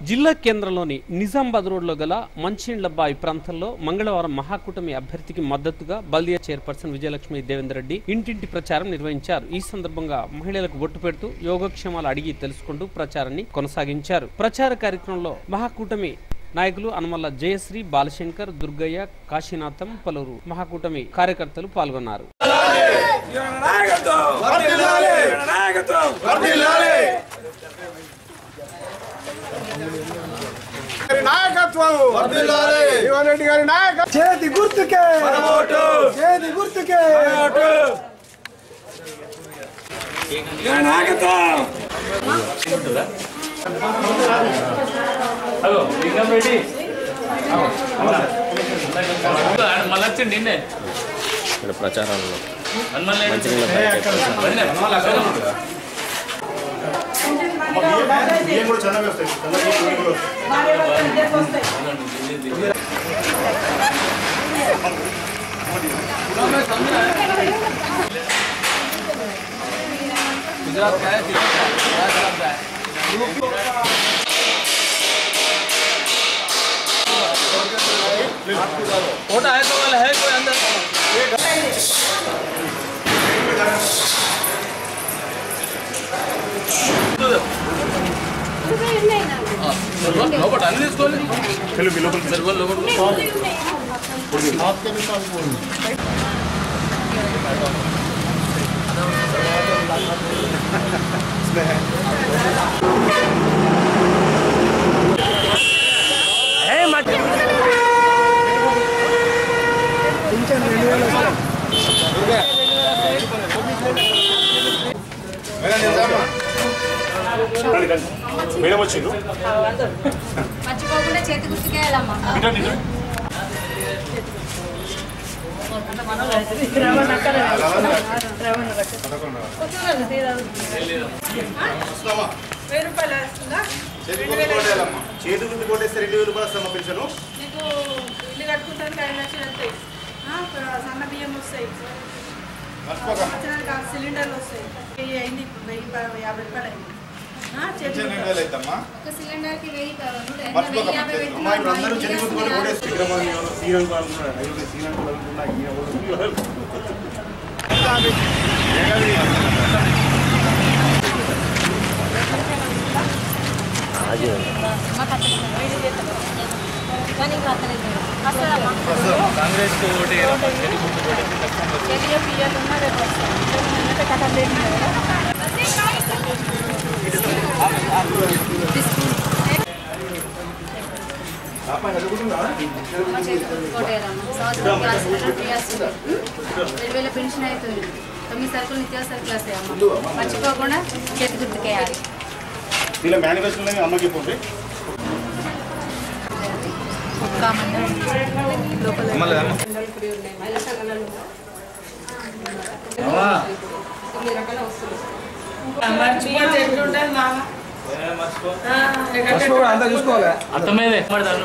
జిల్లా కేంద్రంలోని నిజామాబాద్ రోడ్లో గల మంచినీళ్లబాయి ప్రాంతంలో మంగళవారం మహాకూటమి అభ్యర్థికి మద్దతుగా బల్దియా చైర్పర్సన్ విజయలక్ష్మి దేవేందర్ రెడ్డి ఇంటింటి ప్రచారం నిర్వహించారు ఈ సందర్భంగా మహిళలకు బొట్టు పెడుతూ యోగక్షేమాలు అడిగి తెలుసుకుంటూ ప్రచారాన్ని కొనసాగించారు ప్రచార కార్యక్రమంలో మహాకూటమి నాయకులు అనుమల్ల జయశ్రీ బాలశంకర్ దుర్గయ్య కాశీనాథం పలువురు మహాకూటమి కార్యకర్తలు పాల్గొన్నారు నాయకత్వం జీవన్ రెడ్డి గారి నాయకత్వం చేతి గుర్తుకే చేతి గుర్తుకే నాయకత్వం హలో లింగం రెడ్డి మళ్ళీ వచ్చిండి నిన్నే ఇక్కడ ప్రచారంలో హనుమాన్ లేడు. మంచినీళ్ళ ప్యాకెట్ వదిలే. छोटा है तो वाला है कोई अंदर లోపల అన్ని తీసుకోవాలి లోపల లోపల మేడం వచ్చిండు మర్చిపోకుండా చేతి గుర్తుకేయాలమ్మా చేతి గుర్తు కొట్టేస్తే రెండు వేలు రూపాయలు సమర్పించను నీకు ఇల్లు కట్టుకుంటానికి ఐదు లక్షలు వస్తాయి ఆ, సన్న బియ్యం వస్తాయి సంవత్సరానికి ఆరు సిలిండర్లు వస్తాయి వెయ్యి అయింది ఇప్పుడు వెయ్యి ప- యాభై రూపాయలు అయింది ఆ, చేతి రెండు గుర్తు. వేలు అవుతామ్మా ఒక సిలిండర్ కి వెయ్యి ప- నూట ఎనభై, మర్చిపోక వెయ్యి యాభై అమ్మా ఇప్పుడు అందరూ చేతి గుర్తు కొట్టి పెట్టుకున్నాం. కొట్టేసి విక్రమాన్ని ఎవరు శ్రీరంగు వాళ్ళు ఉన్నారు. ఐదు శ్రీరంగు వాళ్ళు ఉన్నారు. ఈయన ఎవరు? కానీ ఇంకా అత్తలేదు. వస్తుందమ్మా. కాంగ్రెస్ ఓటు వేయరమ్మా. చెడు గుర్తు కొట్టేసి ఖచ్చితంగా చెల్లియో పియ్యలు ఉన్నా రేపు వస్తాయి. నేనైతే కథలు లేకుండా కదా. అమ్మ చేతి గుర్తు కొట్టేయాలమ్మా. సంవత్సరానికి ఆరు సిలిండర్ ఫ్రీ వస్తుంది. ఉం? రెండు వేల పెన్షన్ అవుతుంది తొమ్మిది సరుకులు నిత్యావసరకులు వస్తాయి అమ్మ మర్చిపోకుండా చేతి గుర్తుకేయాలి వీళ్ళ మేనిఫెస్టోలో అమ్మకి చెప్పండి ఒక్క మండలం లోపల మండలు ఫ్రీ ఉన్నాయి మహిళా సంఘాలలో తొమ్మిది రకాల వస్తువులు మర్చిపోతే ఎట్లుంటుంది మామ ఆ, ఎక్కడ అంతా చూసుకోవాలి అర్థమైందే పడతాను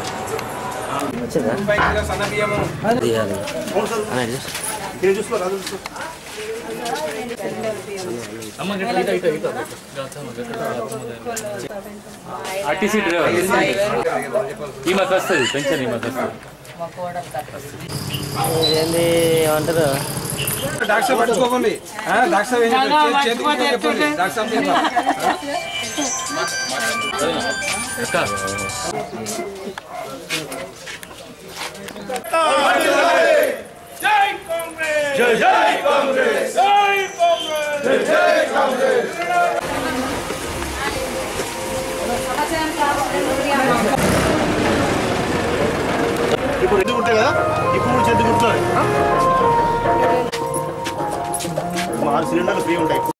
తీయాలి అనేది ఇక్కడ చూసుకో రాజు చూసుకో అమ్మ గిట్ల ఇటు ఇటు ఇటు ఆర్టీసీ డ్రైవర్ ఈ మాకు వస్తుంది పెన్షన్ ఈ మాకు వస్తుంది ఏంది ఏమంటారు దాక్ష పట్టుకోకండి ఆ, దాక్ష వేయండి. చేతి- చేతి గుర్తు చెప్పండి దాక్ష పేపర్. అక్క సంవత్సరానికి ఆరు సిలిండర్ ఫ్రీ అమ్మ ఇప్పుడు రెండు ఉంటాయి కదా ఇప్పుడు కూడా చేతి గుర్తులు ఆరు సిలిండర్లు ఫ్రీ ఉంటాయి